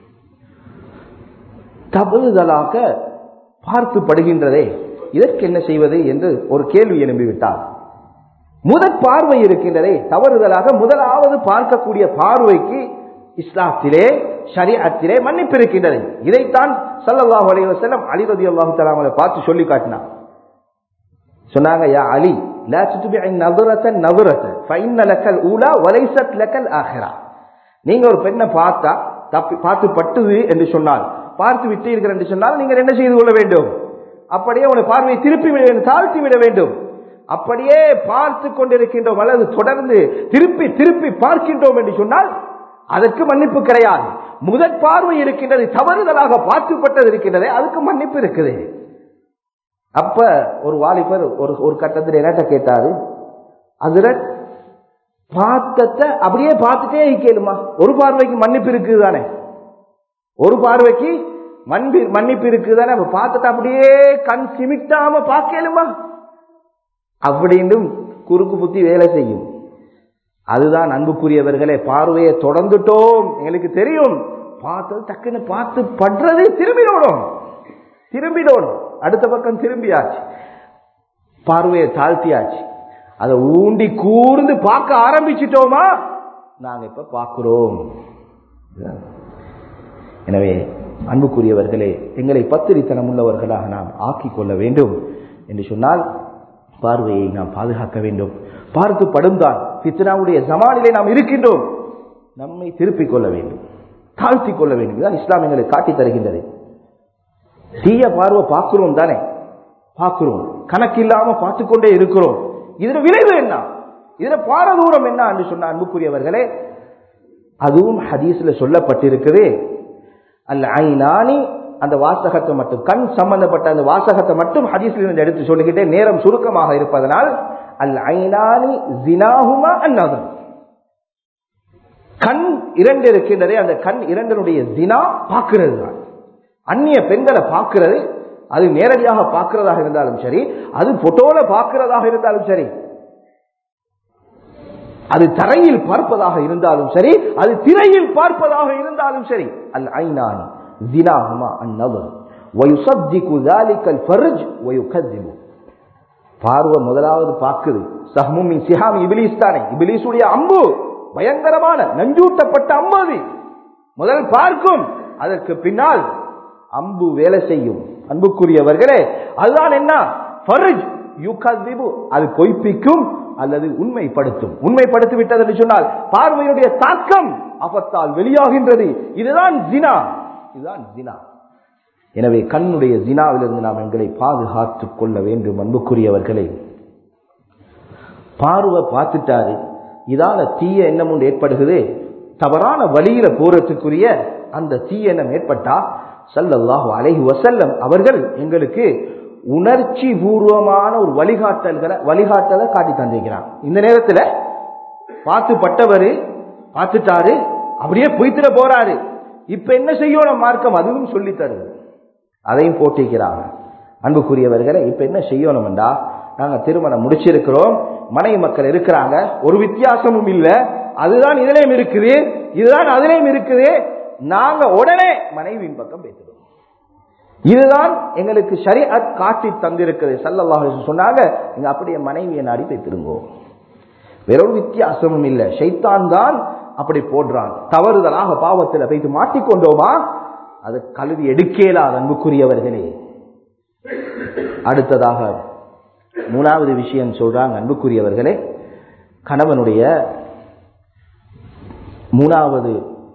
தவறுதலாக பார்த்து படுகின்றதே இதற்கு என்ன செய்வது என்று ஒரு கேள்வி எழும்பிவிட்டார் முதற் பார்வை இருக்கின்றதே தவறுதலாக முதலாவது பார்க்கக்கூடிய பார்வைக்கு இஸ்லாத்திலே ஷரியத்திலே மன்னிப்பு இருக்கின்றது இதைத்தான் சல்லல்லாஹு அலைஹி வஸல்லம் அலி ரலியல்லாஹு தஆலா அவங்களை பார்த்து சொல்லி காட்டினார் சொன்னாங்க யா அலி லா துத்பிஇ நظرة நظرة فإن لك الأولى وليست لك الآخرة நீங்க ஒரு பெண்ணை பார்த்தா தப்பி பார்த்து பட்டுது என்று சொன்னால் பார்த்து விட்டீர்கள் என்று சொன்னால் நீங்கள் என்ன செய்து கொள்ள வேண்டும் அப்படியே உங்களை பார்வையை திருப்பி விட வேண்டும் தாழ்த்தி விட வேண்டும் அப்படியே பார்த்து கொண்டிருக்கின்றோம் அல்லது தொடர்ந்து திருப்பி திருப்பி பார்க்கின்றோம் என்று சொன்னால் அதற்கு மன்னிப்பு கிடையாது முதற் பார்வை இருக்கின்றது தவறுதலாக பார்த்துப்பட்டது இருக்கின்றது அதுக்கு மன்னிப்பு இருக்குது அப்ப ஒரு வாலிபர் ஒரு ஒரு கட்டத்தில் என்னட்ட கேட்டாரு அதுல பார்த்தத்தை அப்படியே பார்த்துட்டே கேளுமா ஒரு பார்வைக்கு மன்னிப்பு இருக்குது தானே ஒரு பார்வைக்கு மன்பி மன்னிப்பு இருக்குது தானே அப்ப பார்த்துட்டு அப்படியே கண் சிமிட்டாம பார்க்கலுமா அப்படின்னு குறுக்கு புத்தி வேலை செய்யும் அதுதான் அன்புக்குரியவர்களே பார்வையை தொடர்ந்துட்டோம் எங்களுக்கு தெரியும் பார்த்தது டக்குன்னு பார்த்து பண்றது திரும்பிடணும் திரும்பிடணும் அடுத்த பக்கம் திரும்பியாச்சு பார்வையை தாழ்த்தியாச்சு அதை ஊண்டி கூர்ந்து பார்க்க ஆரம்பிச்சிட்டோமா நாங்க இப்ப பார்க்கிறோம் எனவே அன்புக்குரியவர்களே எங்களை பத்திரித்தனம் உள்ளவர்களாக நாம் ஆக்கிக் கொள்ள வேண்டும் என்று சொன்னால் பார்வையை நாம் பாதுகாக்க வேண்டும் பார்த்து படும்தான் பித்னாவுடைய ஜமானிலே நாம் இருக்கின்றோம் நம்மை திருப்பிக் கொள்ள வேண்டும் தாழ்த்தி கொள்ள வேண்டும் இதுதான் இஸ்லாம் எங்களை காட்டி தருகின்றது தீய பார்வை பார்க்கிறோம் தானே பார்க்கிறோம் கணக்கில்லாம பார்த்து கொண்டே இருக்கிறோம் இதுல விளைவு என்ன இதுல பாரதூரம் என்ன என்று சொன்ன அன்புக்குரியவர்களே அதுவும் ஹதீஸ்ல சொல்லப்பட்டிருக்குது அல்ல ஐநானி அந்த வாசகத்தை மட்டும் கண் சம்பந்தப்பட்ட அந்த வாசகத்தை மட்டும் ஹதீஸ்ல இருந்து எடுத்து சொல்லிக்கிட்டே நேரம் சுருக்கமாக இருப்பதனால் அல் ஐநானி ஜினாஹுமா அந்நதன் கண் இரண்டு இருக்கின்றதே அந்த கண் இரண்டனுடைய ஜினா பார்க்கிறது தான் அந்நிய பெண்களை பார்க்கிறது அது நேரடியாக பார்க்கிறதாக இருந்தாலும் சரி அது போட்டோல பார்க்கிறதாக இருந்தாலும் சரி அது தரையில் பார்ப்பதாக இருந்தாலும் சரி அது திரையில் பார்ப்பதாக இருந்தாலும் சரி அல் ஐநானி ஜினாஹுமா அந்நவர் وَيُصَدِّقُ ذَلِكَ الْفَرْجُ وَيُكَذِّبُ பார்வை முதலாவது பாக்குது சஹ்முமின் சிஹாம் இபிலிஸ் தானே இபிலிஸுடைய அம்பு பயங்கரமான நஞ்சூட்டப்பட்ட அம்பு அது முதல் பார்க்கும் அதற்கு பின்னால் அம்பு வேலை செய்யும் அன்புக்குரியவர்களே அதுதான் என்ன ஃபர்ஜ் யுகதிபு அது பொய்ப்பிக்கும் அல்லது உண்மைப்படுத்தும் உண்மைப்படுத்தி விட்டது என்று சொன்னால் பார்வையுடைய தாக்கம் அபத்தால் வெளியாகின்றது இதுதான் ஜினா இதுதான் ஜினா எனவே கண்ணுடைய ஜினாவிலிருந்து நாம் எங்களை பாதுகாத்துக் கொள்ள வேண்டும் அன்புக்குரியவர்களே பார்வை பார்த்துட்டாரு இதால தீய எண்ணம் ஒன்று ஏற்படுகிறது தவறான வழியில போறதுக்குரிய அந்த தீய எண்ணம் ஏற்பட்டா சல்லல்லாஹு அலைஹி வசல்லம் அவர்கள் எங்களுக்கு உணர்ச்சி பூர்வமான ஒரு வழிகாட்டல்களை வழிகாட்டலை காட்டி தந்திருக்கிறான் இந்த நேரத்துல பார்த்து பட்டவர் பார்த்துட்டாரு அப்படியே பொய்த்திட போறாரு இப்ப என்ன செய்யணும் மார்க்கம் அதுவும் சொல்லி தருது அதையும் போட்டிக்கிறாங்க அன்புக்குரியவர்களை இப்ப என்ன செய்யணும்டா நாங்க திருமணம் முடிச்சிருக்கிறோம் மனைவி மக்கள் இருக்கிறாங்க ஒரு வித்தியாசமும் இல்ல அதுதான் இதுலயும் இருக்குது இதுதான் அதுலயும் இருக்குது நாங்க உடனே மனைவியின் பக்கம் பேசுறோம் இதுதான் எங்களுக்கு ஷரீஅத் காட்டி தந்திருக்கிறது சல்லல்லாஹு சொன்னாங்க நீங்க அப்படியே மனைவியை நாடி பேத்திருங்கோ வேறொரு வித்தியாசமும் இல்லை ஷைத்தான் தான் அப்படி போடுறான் தவறுதலாக பாவத்தில் போயிட்டு மாட்டிக்கொண்டோமா அது கழுவி எடுக்கலாத அன்புக்குரியவர்களே அடுத்ததாக மூணாவது விஷயம் சொல்றாங்க அன்புக்குரியவர்களே கணவனுடைய மூணாவது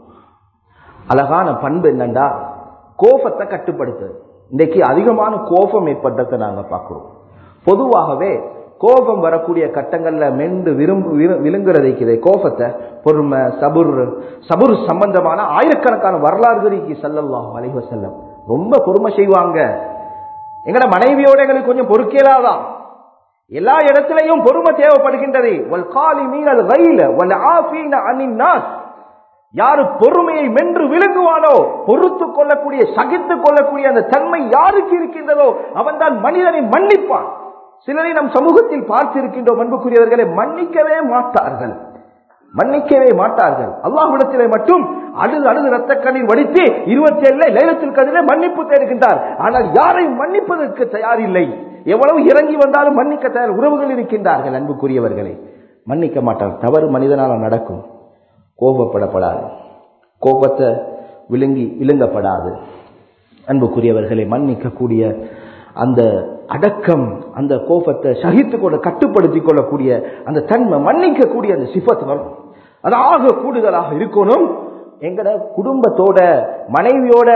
அழகான பண்பு என்னண்டா கோபத்தை கட்டுப்படுத்துது இன்றைக்கு அதிகமான கோபம் ஏற்பட்டதை நாங்க பார்க்கிறோம் பொதுவாகவே கோபம் வரக்கூடிய கட்டங்கள்ல மென்று விரும்பு விழுங்குறதைக்குதே கோபத்தை பொறுமை சபுர் சபுர் சம்பந்தமான ஆயிரக்கணக்கான வரலாறுகளுக்கு சல்லல்லாஹு அலைஹி வஸல்லம் ரொம்ப பொறுமை செய்வாங்க எங்கட மனைவியோட எங்களுக்கு கொஞ்சம் பொறுக்கலாதான் எல்லா இடத்திலையும் பொறுமை தேவைப்படுகின்றது வல் காலி மீனல் கைல வல் ஆஃபீன அனின் நாஸ் யாரு பொறுமையை மென்று விழுங்குவானோ பொறுத்து கொள்ளக்கூடிய சகித்து கொள்ளக்கூடிய அந்த தன்மை யாருக்கு இருக்கின்றதோ அவன் தான் மனிதனை மன்னிப்பான் சிலரை நம் சமூகத்தில் பார்த்திருக்கின்றோம் அன்புக்குரியவர்களை மன்னிக்கவே மாட்டார்கள் மன்னிக்கவே மாட்டார்கள் அல்லாஹ்விடத்திலே மட்டும் அழுது அழுது ரத்த கண்ணீர் வடித்து இருபத்தி ஏழுல லைலத்தில் கதிலே மன்னிப்பு தேடுகின்றார் ஆனால் யாரையும் மன்னிப்பதற்கு தயாரில்லை எவ்வளவு இறங்கி வந்தாலும் மன்னிக்க தயார் உறவுகள் இருக்கின்றார்கள் அன்புக்குரியவர்களை மன்னிக்க மாட்டார் தவறு மனிதனால் நடக்கும் கோபப்படப்படாது கோபத்தை விழுங்கி விழுங்கப்படாது அன்புக்குரியவர்களை மன்னிக்கக்கூடிய அந்த அடக்கம் அந்த கோபத்தை சகித்து கொள்ள கட்டுப்படுத்திக் கொள்ளக்கூடிய அந்த தன்மை மன்னிக்கக்கூடிய அந்த சிபத் வரும் அது ஆக கூடுதலாக இருக்கணும் எங்கட குடும்பத்தோட மனைவியோட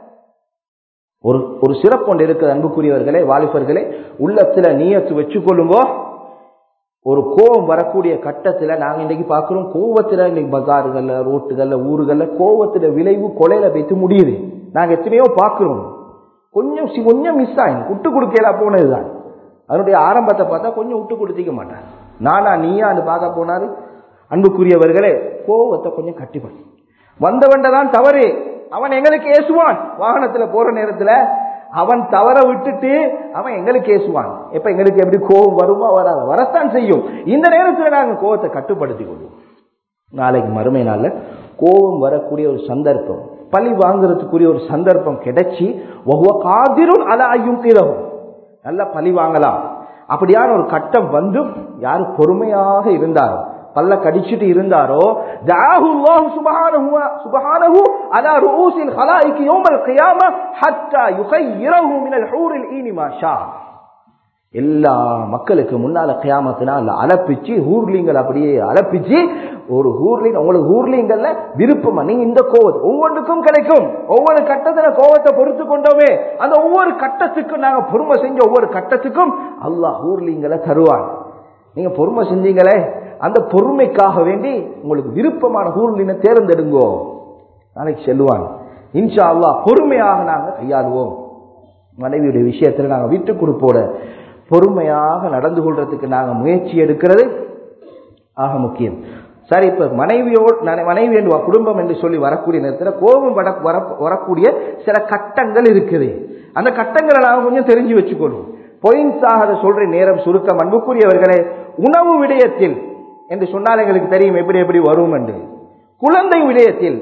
ஒரு ஒரு சிறப்பு ஒன்று இருக்குது அன்புக்குரியவர்களே வாலிபர்களே உள்ளத்துல நீயத்து வச்சுக்கொள்ளுங்கோ ஒரு கோபம் வரக்கூடிய கட்டத்துல நாங்க இன்னைக்கு பாக்குறோம் கோவத்துல இன்னைக்கு பஜாறுகள்ல ரோட்டுகள்ல ஊர்கள்ல கோவத்துல விளைவு கொலையில வைத்து முடியுது நாங்க எத்தனையோ பாக்குறோம் கொஞ்சம் சி- கொஞ்சம் மிஸ் ஆகும் விட்டு கொடுக்கலா போனதுதான் அதனுடைய ஆரம்பத்தை பார்த்தா கொஞ்சம் விட்டு கொடுத்திக்க மாட்டார் நானா நீயான்னு பார்க்க போனாரு அன்புக்குரியவர்களே கோவத்தை கொஞ்சம் கட்டிப்படும் வந்தவன்ட தான் தவறு அவன் எங்களுக்கு ஏசுவான் வாகனத்துல போற நேரத்துல அவன் தவற விட்டுட்டு அவன் எங்களுக்கு ஏசுவான் எப்ப எங்களுக்கு எப்படி கோபம் வருமா வராது வரத்தான் செய்யும் இந்த நேரத்துல நாங்க கோபத்தை கட்டுப்படுத்திக் கொள்வோம் நாளைக்கு மறுமை நாள்ல கோபம் வரக்கூடிய ஒரு சந்தர்ப்பம் பழி வாங்குறதுக்குரிய ஒரு சந்தர்ப்பம் கிடைச்சி ஒவ்வொரு காதிரும் அல ஐயும் கீழவும் நல்லா பழி வாங்கலாம் அப்படியான ஒரு கட்டம் வந்தும் யாரு பொறுமையாக இருந்தாரோ பல்ல கடிச்சிட்டு இருந்தாரோ தஆஹு அல்லாஹ் சுப்ஹானஹு வ- சுப்ஹானஹு அலா ரூஸில் ஹலாயிக் யௌமல் கியாம ஹத்தா யுகையிரஹு மினல் ஹூரில் ஈனி மா ஷா எல்லா மக்களுக்கு முன்னால கியாமத்தினால் அலப்பிச்சு ஹூர்லிங்கள் அப்படியே அலப்பிச்சு ஒரு ஹூர்லிங் உங்களுக்கு ஹூர்லிங்கல்ல விருப்பமா நீங்க இந்த கோவத்தை ஒவ்வொன்றுக்கும் கிடைக்கும் ஒவ்வொரு கட்டத்துல கோவத்தை பொறுத்து கொண்டோமே அந்த ஒவ்வொரு கட்டத்துக்கும் நாங்க பொறுமை செஞ்ச ஒவ்வொரு கட்டத்துக்கும் அல்லாஹ் ஹூர்லிங்களை தருவான் நீங்க பொறுமை செஞ்சீங்களே அந்த பொறுமைக்காக வேண்டி உங்களுக்கு விருப்பமான ஹூர்லினை தேர்ந்தெடுங்கோ நாளைக்கு செல்லுவான் இன்ஷா அல்லாஹ் பொறுமையாக நாங்க கையாளுவோம் மனைவியுடைய விஷயத்துல நாங்க விட்டு கொடுப்போட பொறுமையாக நடந்து கொள்றதுக்கு நாங்க முயற்சி எடுக்கிறது ஆக முக்கியம் சரி இப்ப மனைவியோடு நன- மனைவி என்று வ- குடும்பம் என்று சொல்லி வரக்கூடிய நேரத்தில் கோபம் வர வர- வரக்கூடிய சில கட்டங்கள் இருக்குது அந்த கட்டங்களை நாங்க கொஞ்சம் தெரிஞ்சு வச்சுக்கணும் பொயின்ஸாக அதை சொல்ற நேரம் சுருக்கம் அன்புக்குரியவர்களே உணவு விடயத்தில் என்று சொன்னால் எங்களுக்கு தெரியும் எப்படி எப்படி வரும் என்று குழந்தை விடயத்தில்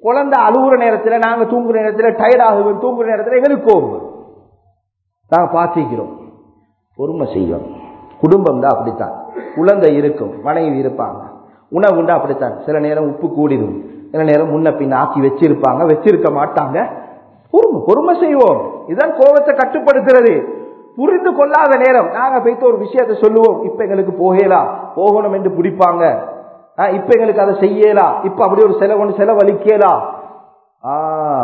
குழந்தை அழுகுற நேரத்துல நாங்க தூங்குற நேரத்துல டயர்ட் ஆகுவோம் தூங்குற நேரத்துல எங்களுக்கு கோபம் வரும். நாங்க பார்த்திக்கிறோம் பொறுமை செய்யும் குடும்பம் தான் அப்படித்தான் குழந்தை இருக்கும் மனைவி இருப்பாங்க உணவுண்டா அப்படித்தான் சில நேரம் உப்பு கூடிடும் சில நேரம் முன்ன பின்ன ஆக்கி வச்சிருப்பாங்க வச்சிருக்க மாட்டாங்க பொறுமை பொறுமை செய்வோம் இதுதான் கோபத்தை கட்டுப்படுத்துறது புரிந்து கொள்ளாத நேரம் நாங்க போய்த்து ஒரு விஷயத்தை சொல்லுவோம் இப்ப எங்களுக்கு போகலாம் போகணும் என்று பிடிப்பாங்க ஆ, இப்ப எங்களுக்கு அதை செய்யலாம் இப்ப அப்படி ஒரு செலவு செலவழிக்கலாம் ஆ,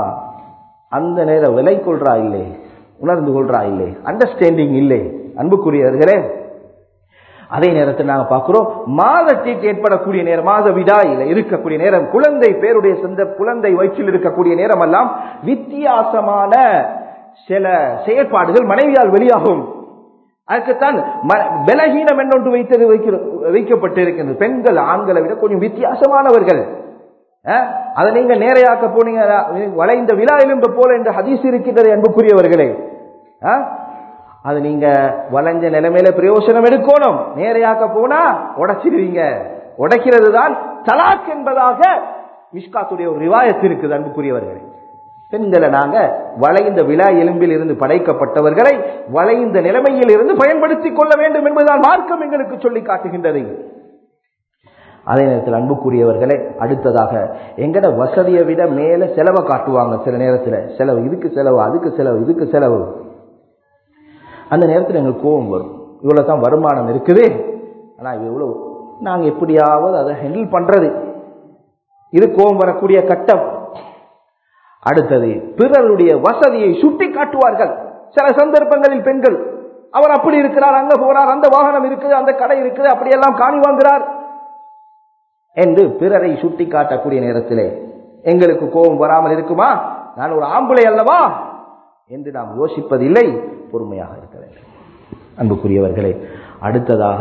அந்த நேரம் விலை கொள்றா இல்லை உணர்ந்து கொள்றா இல்லை அண்டர்ஸ்டாண்டிங் இல்லை அன்புக்குரியவர்களே அதே நேரத்தில் நாங்க பார்க்கிறோம் மாதத்திற்கு ஏற்படக்கூடிய நேரம் மாத விடாயில இருக்கக்கூடிய நேரம் குழந்தை பேருடைய சொந்த குழந்தை வயிற்றில் இருக்கக்கூடிய நேரம் எல்லாம் வித்தியாசமான சில செயற்பாடுகள் மனைவியால் வெளியாகும் அதுக்குத்தான் ம- பலகீனம் என்னொன்று வைத்தது வைக்கிற- வைக்கப்பட்டிருக்கின்றது பெண்கள் ஆண்களை விட கொஞ்சம் வித்தியாசமானவர்கள் அஹ், அதை நீங்க நேரையாக்க போனீங்க வளைந்த விழா எலும்பு போல என்ற ஹதீஸ் இருக்கின்றது அன்புக்குரியவர்களே அஹ், அது நீங்க வளைஞ்ச நிலைமையில பிரயோசனம் எடுக்கணும் நேரையாக்க போனா உடைச்சிடுவீங்க உடைக்கிறது தான் தலாக் என்பதாக மிஷ்காத்துடைய ஒரு ரிவாயத்து இருக்குது அன்புக்குரியவர்களே பெண்களை நாங்க வளைந்த விழா எலும்பில் இருந்து படைக்கப்பட்டவர்களை வளைந்த நிலைமையில் இருந்து பயன்படுத்திக் கொள்ள வேண்டும் என்பதுதான் மார்க்கம் எங்களுக்கு சொல்லி காட்டுகின்றது அதே நேரத்தில் அன்புக்குரியவர்களே அடுத்ததாக எங்கட வசதியை விட மேல செலவை காட்டுவாங்க சில நேரத்தில் செலவு இதுக்கு செலவு அதுக்கு செலவு இதுக்கு செலவு அந்த நேரத்தில் எங்களுக்கு கோபம் வரும் இவ்வளவு தான் வருமானம் இருக்குது ஆனா இது இவ்வளவு நாங்க எப்படியாவது அதை ஹேண்டில் பண்றது இது கோபம் வரக்கூடிய கட்டம் அடுத்தது பிறருடைய வசதியை சுட்டி காட்டுவார்கள் சில சந்தர்ப்பங்களில் பெண்கள் அவர் அப்படி இருக்கிறார் அங்க போறார் அந்த வாகனம் இருக்குது அந்த கடை இருக்குது அப்படியெல்லாம் காணி வாங்குறார் என்று பிறரை சுட்டி காட்டக்கூடிய நேரத்திலே எங்களுக்கு கோபம் வராமல் இருக்குமா நான் ஒரு ஆம்பளை அல்லவா என்று நாம் யோசிப்பதில்லை பொறுமையாக இருக்க வேண்டும் அன்புக்குரியவர்களே அடுத்ததாக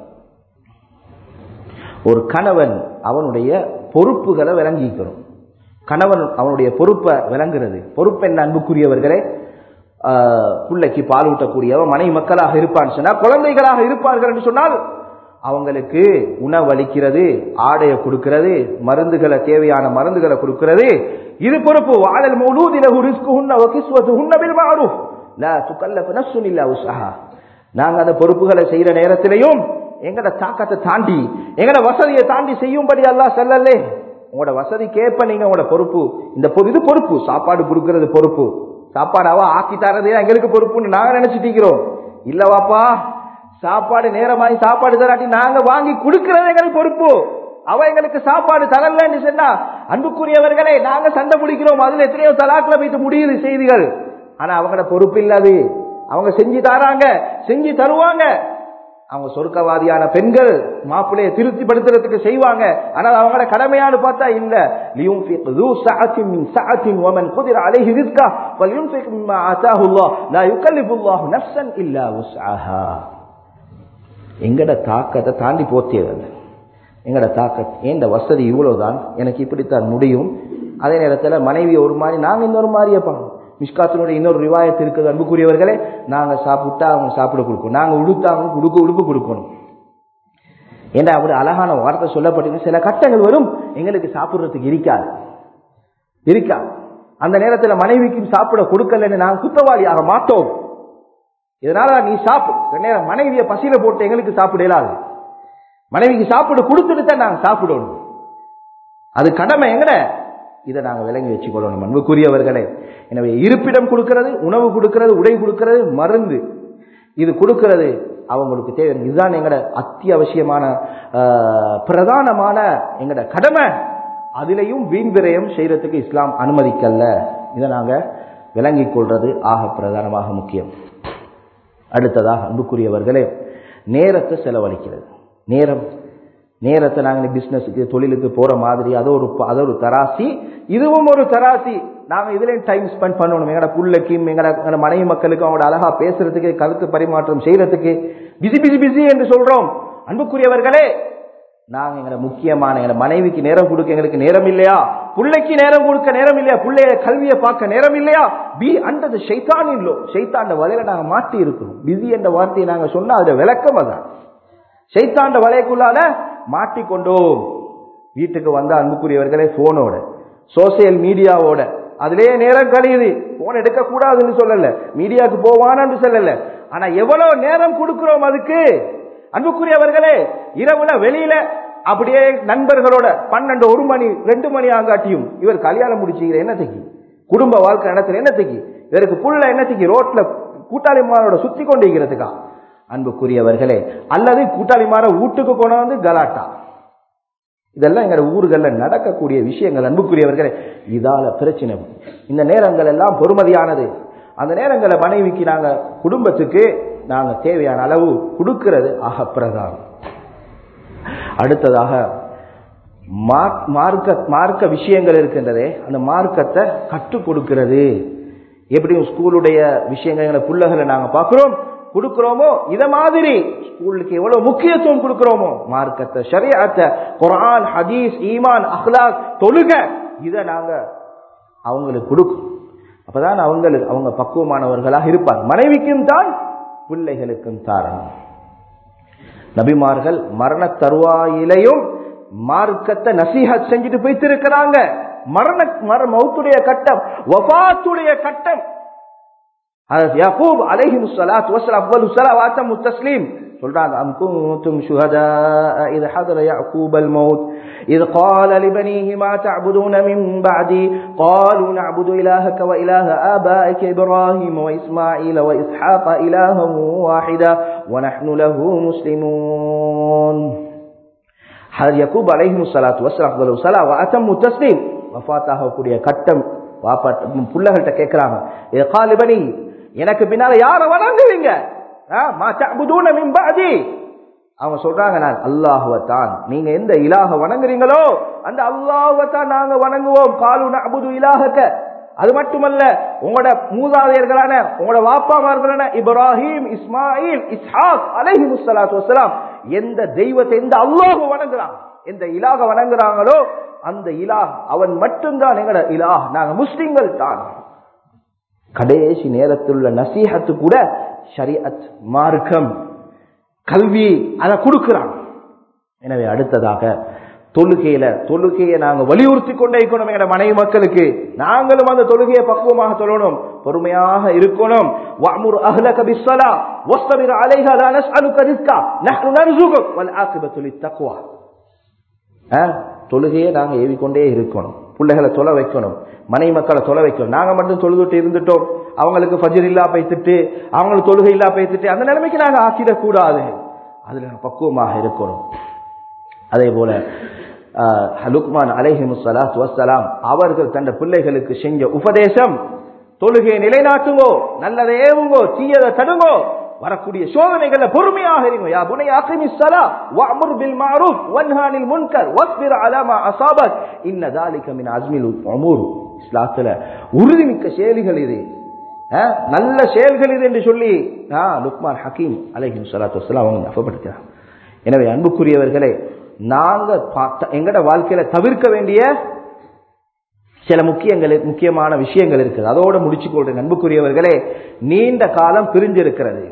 ஒரு கணவன் அவனுடைய பொறுப்புகளை விளங்கிக்கணும் கணவன் அவனுடைய பொறுப்பை விளங்குறது பொறுப்பு என்ன அன்புக்குரியவர்களே ஆஹ், பிள்ளைக்கு பால் ஊட்டக்கூடியவன் மனை மக்களாக இருப்பான்னு சொன்னா குழந்தைகளாக இருப்பார்கள் என்று சொன்னால் அவங்களுக்கு உணவளிக்கிறது ஆடையை கொடுக்கிறது மருந்துகளை தேவையான மருந்துகளை கொடுக்கிறது இது பொறுப்பு வாழல் மௌலூதிலஹு ரிஸ்குஹுன்ன வ கிஸ்வத்துஹுன்ன பில் மஅரூஃப் லா துகல்லஃபு நஃப்சுன் இல்லா உஸ்அஹா நாங்க அந்த பொறுப்புகளை செய்யற நேரத்திலையும் எங்கட தாக்கத்தை தாண்டி எங்கட வசதியை தாண்டி செய்யும்படி அல்லாஹ் சொல்லலே உங்களோட வசதி கேட்ப நீங்க உங்களோட பொறுப்பு இந்த பொ- இது பொறுப்பு சாப்பாடு கொடுக்கிறது பொறுப்பு சாப்பாடாவா ஆக்கி தரதே எங்களுக்கு பொறுப்புன்னு நாங்க நினைச்சிட்டு இருக்கிறோம் இல்ல வாப்பா சாப்பாடு நேரமாயி சாப்பாடு தராட்டி நாங்க வாங்கி கொடுக்கிறது எங்களுக்கு பொறுப்பு அவ எங்களுக்கு சாப்பாடு தரலன்னு சொன்னா அன்புக்குரியவர்களே நாங்க சண்டை பிடிக்கிறோம் அதுல எத்தனையோ தலாக்குல வைத்து முடியுது செய்திகள் ஆனா அவங்களோட பொறுப்பு இல்லாது அவங்க செஞ்சு தராங்க செஞ்சு தருவாங்க அவங்க சொர்க்கவாதியான பெண்கள் மாப்பிள்ளைய திருப்திப்படுத்துறதுக்கு செய்வாங்க ஆனால் அவங்களோட கடமையானு பார்த்தா இல்ல لينفق ذو سعة من سعة ومن قدر عليه رزقه فلينفق مما آتاه الله لا يكلف الله نفسا إلا وسعها எங்கட தாக்கத்தை தாண்டி போத்தியது அது எங்கட தாக்கத் ஏண்ட வசதி இவ்வளவுதான் எனக்கு இப்படித்தான் முடியும் அதே நேரத்தில் மனைவி ஒரு மாதிரி நாங்க இன்னொரு மாதிரியே பார்ப்போம் மிஷ்காத்தினுடைய இன்னொரு ரிவாயத்து இருக்குது அன்புக்குரியவர்களே நாங்க சாப்பிட்டா அவங்க சாப்பிட கொடுக்கணும் நாங்க உடுத்தா அவங்க உடுக்க உடுப்பு கொடுக்கணும் ஏண்டா அப்படி அழகான வார்த்தை சொல்லப்பட்டிருக்கு சில கட்டங்கள் வரும் எங்களுக்கு சாப்பிடுறதுக்கு இருக்காது இருக்காது அந்த நேரத்தில் மனைவிக்கும் சாப்பிட கொடுக்கலன்னு நாங்க குற்றவாளியாக மாட்டோம் இதனால நீ சாப்பிடு சில நேரம் மனைவியை பசியில போட்டு எங்களுக்கு சாப்பிட இயலாது மனைவிக்கு சாப்பிட கொடுத்துட்டு தான் நாங்க சாப்பிடணும் அது கடமை எங்கட இதை நாங்க விளங்கி வச்சுக்கொள்ளணும் அன்புக்குரியவர்களே எனவே இருப்பிடம் கொடுக்கிறது உணவு கொடுக்கிறது உடை கொடுக்கிறது மருந்து இது கொடுக்கிறது அவங்களுக்கு தேவை இதுதான் எங்கட அத்தியாவசியமான ஆஹ், பிரதானமான எங்கட கடமை அதிலையும் வீண் விரயம் செய்யறதுக்கு இஸ்லாம் அனுமதிக்கல்ல இதை நாங்க விளங்கிக் கொள்றது ஆக பிரதானமாக முக்கியம் அடுத்ததாக அன்புக்குரியவர்களே நேரத்தை செலவழிக்கிறது நேரம் நேரத்தை நாங்கள் பிசினஸுக்கு தொழிலுக்கு போற மாதிரி அது ஒரு அது ஒரு தராசி இதுவும் ஒரு தராசி நாங்க இதுலயும் டைம் ஸ்பெண்ட் பண்ணணும் எங்கட புள்ளைக்கும் எங்கட எங்கட மனைவி மக்களுக்கும் அவங்களோட அழகா பேசுறதுக்கு கருத்து பரிமாற்றம் செய்யறதுக்கு பிஸி பிஸி பிஸி என்று சொல்றோம் அன்புக்குரியவர்களே நாங்க எங்கட முக்கியமான எங்கட மனைவிக்கு நேரம் கொடுக்க எங்களுக்கு நேரம் இல்லையா புள்ளைக்கு நேரம் கொடுக்க நேரம் இல்லையா புள்ளைய கல்வியை பார்க்க நேரம் இல்லையா பி அண்டது ஷைத்தான் இல்லோ ஷைத்தாண்ட வலையில நாங்க மாட்டி இருக்கிறோம் பிஸி என்ற வார்த்தையை நாங்க சொன்னா அதுல விளக்கம் அதான் ஷைத்தாண்ட வலைக்குள்ளால மாட்டிக்கொண்டோம் வீட்டுக்கு வந்த அன்புக்குரியவர்களே போனோட சோசியல் மீடியாவோட அதுலயே நேரம் கழியுது போன் எடுக்க கூடாதுன்னு சொல்லல மீடியாவுக்கு போவானு சொல்லல ஆனா எவ்வளவு நேரம் கொடுக்கிறோம் அதுக்கு அன்புக்குரியவர்களே இரவுல வெளியில அப்படியே நண்பர்களோட பன்னெண்டு ஒரு மணி ரெண்டு மணி ஆங்காட்டியும் இவர் கல்யாணம் முடிச்சுக்கிற என்னத்துக்கு குடும்ப வாழ்க்கை நடத்துற என்னத்துக்கு இவருக்கு புள்ள என்னத்துக்கு ரோட்ல கூட்டாளிமாரோட சுத்தி கொண்டிருக்கிறதுக்கா அன்புக்குரியவர்களே அல்லது கூட்டாளிமார வீட்டுக்கு கொண்டு வந்து கலாட்டா இதெல்லாம் எங்க ஊர்கள்ல நடக்கக்கூடிய விஷயங்கள் அன்புக்குரியவர்களே இதால பிரச்சனை இந்த நேரங்கள் எல்லாம் பொறுமதியானது அந்த நேரங்களை மனைவிக்கு நாங்க குடும்பத்துக்கு நாங்க தேவையான அளவு கொடுக்கிறது ஆக பிரதானம் அடுத்ததாக மார்க்க மார்க்க விஷயங்கள் இருக்கின்றதே அந்த மார்க்கத்தை கற்றுக் கொடுக்கிறது எப்படியும் ஸ்கூலுடைய விஷயங்களை புள்ளகளை நாங்க பார்க்கிறோம் கொடுக்கிறோமோ இத மாதிரி ஸ்கூலுக்கு எவ்வளவு முக்கியத்துவம் கொடுக்கிறோமோ மார்க்கத்தை ஷரியத்தை குரான் ஹதீஸ் ஈமான் அஹ்லாக் தொழுக இத நாங்க அவங்களுக்கு கொடுக்கும் அப்பதான் அவங்களுக்கு அவங்க பக்குவமானவர்களாக இருப்பார் மனைவிக்கும் தான் பிள்ளைகளுக்கும் தாரணம் நபிமார்கள் மரண தருவாயிலையும் மார்க்கத்தை நசீஹத் செஞ்சுட்டு போய்த்திருக்கிறாங்க மரண மர மௌத்துடைய கட்டம் வபாத்துடைய கட்டம் யாக்கூப் அலைஹிம் ஸலாத் வஸலாம் அஃதலு ஸலவாத் முத்தஸ்லீம் சொல்றாங்க அம் குன்தும் ஷுஹதா இத ஹதர யாக்கூப் அல் மௌத் إذ قال لبنيه ما تعبدون من بعدي قالوا نعبد إلهك وإله آبائك إبراهيم وإسماعيل وإسحاق إلها واحدا ونحن له مسلمون ஹதர் யக்கூப் அலைஹிம் ஸலாத்து வஸ்ஸலாம் அஃதலு ஸலா வ அத்தம்மு தஸ்லீம் வஃபாத் கூடிய கட்டம் வாப்பா புள்ளகள்கிட்ட கேட்கிறாங்க இது காலிபனி எனக்கு பின்னால யார வணங்குவீங்க மா தஅபுதூன மின் பஅதி அவங்க சொல்றாங்க நான் அல்லாஹுவ தான் நீங்க எந்த இலாக வணங்குறீங்களோ அந்த அல்லாஹுவ தான் நாங்க வணங்குவோம் காலு நஅபுது இலாஹக அது மட்டுமல்ல உங்களோட மூதாதையர்களான உங்களோட வாப்பாமார்களான இப்ராஹிம் இஸ்மாயில் இஸ்ஹாக் அலைஹி முஸ்ஸலாத்து வஸ்ஸலாம் எந்த தெய்வத்தை எந்த அல்லாஹ் வணங்குறாங்க எந்த இலாக வணங்குறாங்களோ அந்த இலாஹ் அவன் மட்டும்தான் எங்கட இலாஹ் நாங்க முஸ்லிம்கள் தான் கடைசி நேரத்தில் உள்ள நசீஹத்து கூட ஷரியத் மார்க்கம் கல்வி அதை கொடுக்கிறான் எனவே அடுத்ததாக தொழுகையில தொழுகையை நாங்க வலியுறுத்தி கொண்டே இருக்கணும் எங்க மனைவி மக்களுக்கு நாங்களும் அந்த தொழுகையை பக்குவமாக தொழணும் பொறுமையாக இருக்கணும் வஅமுர் அஹ்லக பிஸ்ஸலா வஸ்தபிர் அலைஹா லா நஸ்அலுக ரிஸ்கா நஹ்னு நர்சுகுக் வல் ஆகிபத்து லித்தக்வா தொழுகையை நாங்க ஏவிக்கொண்டே இருக்கணும் பிள்ளைகளை தொலை வைக்கணும் மனைவி மக்களை தொலை வைக்கணும் நாங்க மட்டும் தொழுதுட்டு இருந்துட்டோம் அவங்களுக்கு ஃபஜர் இல்லா பைத்துட்டு அவங்களுக்கு தொழுகை இல்லா பைத்துட்டு அந்த நிலைமைக்கு நாங்க ஆக்கிடக்கூடாது அதுல பக்குவமாக இருக்கணும் அதே போல லுக்மான் அலைஹிமு சலாத் வசலாம் அவர்கள் தந்த பிள்ளைகளுக்கு செஞ்ச உபதேசம் தொழுகையை நிலைநாட்டுங்கோ நல்லதை ஏவுங்கோ தீயதை தடுங்கோ வரக்கூடிய சோதனைகள்ல பொறுமையாக இருங்க யா புனை அகிமி ஸலா வஅமுர் பில் மஅரூஃப் வன்ஹானில் முன்கர் வஸ்பிர் அலா மா அஸாபக் இன்ன ذلك من عزم الامور இஸ்லாத்துல உறுதிமிக்க செயல்கள் இது நல்ல செயல்கள் இது என்று சொல்லி லுக்மான் ஹக்கீம் அலைஹிம் ஸலாத்து வஸலாம் அவங்க நஃபப்படுத்துறாங்க எனவே அன்புக்குரியவர்களே நாங்க எங்கட வாழ்க்கையில தவிர்க்க வேண்டிய சில முக்கியங்கள் முக்கியமான விஷயங்கள் இருக்குது அதோட முடிச்சு கொள்றேன் அன்புக்குரியவர்களே நீண்ட காலம் பிரிஞ்சிருக்கிறது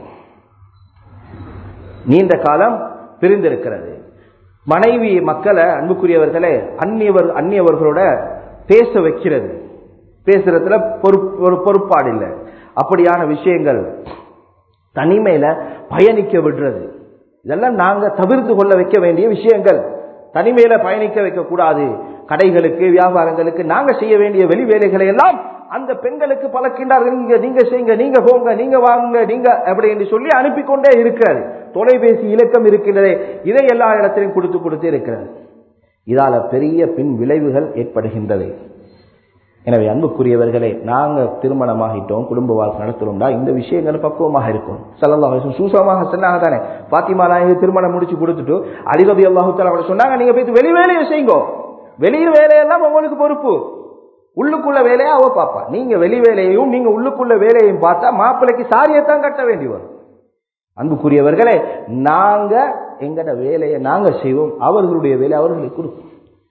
நீண்ட காலம் பிரிந்திருக்கிறது மனைவி மக்களை அன்புக்குரியவர்களே அந்நியவர் அந்நியவர்களோட பேச வைக்கிறது பேசுறதுல பொறுப்பு பொறுப்பாடு இல்லை அப்படியான விஷயங்கள் தனிமையில பயணிக்க விடுறது இதெல்லாம் நாங்க தவிர்த்து கொள்ள வைக்க வேண்டிய விஷயங்கள் தனிமையில பயணிக்க வைக்க கூடாது கடைகளுக்கு வியாபாரங்களுக்கு நாங்க செய்ய வேண்டிய வெளி வேலைகளை எல்லாம் அந்த பெண்களுக்கு பழக்கின்றார்கள் நீங்க நீங்க செய்யுங்க நீங்க போங்க நீங்க வாங்க நீங்க அப்படி என்று சொல்லி அனுப்பி கொண்டே இருக்கிறது தொலைபேசி இலக்கம் இருக்கின்றதே இதை எல்லா இடத்திலும் கொடுத்து கொடுத்து இருக்கிறது இதால பெரிய பின் விளைவுகள் ஏற்படுகின்றது எனவே அன்புக்குரியவர்களே நாங்க திருமணமாகிட்டோம் குடும்ப வாழ்க்கை நடத்துறோம்னா இந்த விஷயங்கள் பக்குவமாக இருக்கும் சல்லா சூசமாக சொன்னாங்க தானே பாத்திமா நாயக திருமணம் முடிச்சு கொடுத்துட்டு அலிரபி அல்லாஹு அவரை சொன்னாங்க நீங்க போய் வெளி வேலையை செய்யுங்க வெளியில் வேலையெல்லாம் உங்களுக்கு பொறுப்பு உள்ளுக்குள்ள வேலையை அவ பாப்பா நீங்க வெளி வேலையையும் நீங்க உள்ளுக்குள்ள வேலையையும் பார்த்தா மாப்பிள்ளைக்கு சாரியத்தான் கட்ட வேண்டி வரும் அன்புக்குரியவர்களே நாங்க எங்கட வேலையை நாங்க செய்வோம் அவர்களுடைய வேலை அவர்களுக்கு கொடுப்போம்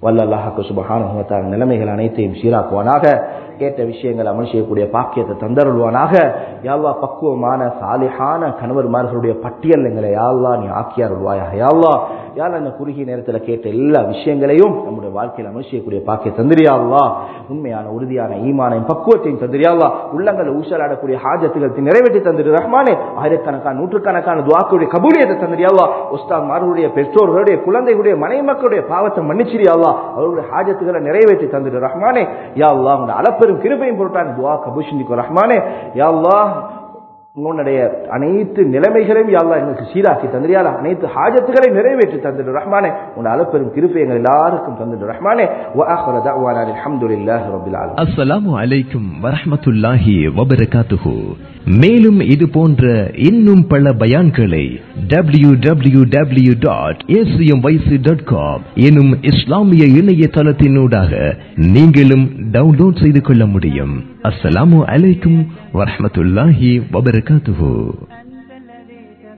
வல்லல்லாஹுக்கு சுபஹானுவத்தால் நிலைமைகள் அனைத்தையும் சீராக்குவானாக கேட்ட விஷயங்கள் அமல் செய்யக்கூடிய பாக்கியத்தை தந்தருள்வானாக யாழ்லா பக்குவமான சாலிஹான கணவர்மார்களுடைய பட்டியல் எங்களை யாழ்லா நீ ஆக்கியாருள்வாயாக யாழ்லா யாழ் அந்த குறுகிய நேரத்தில் கேட்ட எல்லா விஷயங்களையும் நம்முடைய வாழ்க்கையில் அமல் செய்யக்கூடிய பாக்கிய தந்திரியாள்லா உண்மையான உறுதியான ஈமானையும் பக்குவத்தையும் தந்திரியாள்லா உள்ளங்கள் ஊசலாடக்கூடிய ஹாஜத்துகளை நிறைவேற்றி தந்திரு ரஹ்மானே ஆயிரக்கணக்கான நூற்றுக்கணக்கான துவாக்களுடைய கபூலியத்தை தந்திரியாள்லா உஸ்தாத் மார்களுடைய பெற்றோர்களுடைய குழந்தைகளுடைய மனைவி மக்களுடைய பாவத்தை மன்னிச்சிரியாள்லா அவர்களுடைய ஹாஜத்துகளை நிறைவேற்றி தந்திரு ரஹ்மானே யா அல்லா உங்க அளப்பெரும் கிருபையும் பொருட்டான துவா கபூஷினிக்கு ரஹ்மானே யா அல்லா உன்னுடைய அனைத்து நிலைமைகளையும் யாழ்லா எங்களுக்கு சீராக்கி தந்திரியால அனைத்து ஹாஜத்துகளை நிறைவேற்றி தந்துடு ரஹ்மானே உன் அளப்பெரும் கிருப்பை எங்கள் எல்லாருக்கும் தந்துடு ரஹ்மானே وآخر دعوانا الحمد لله رب العالمين அஸ்ஸலாமு அலைக்கும் வரஹ்மத்துல்லாஹி வபரகாத்துஹு மேலும் இது போன்ற இன்னும் பல பயான்களை W W W dot dot com எனும் இஸ்லாமிய இணையதளத்தினூடாக நீங்களும் டவுன்லோட் செய்து கொள்ள முடியும் அஸ்ஸலாமு அலைக்கும் வரஹ்மத்துல்லாஹி வபரகாத்துஹு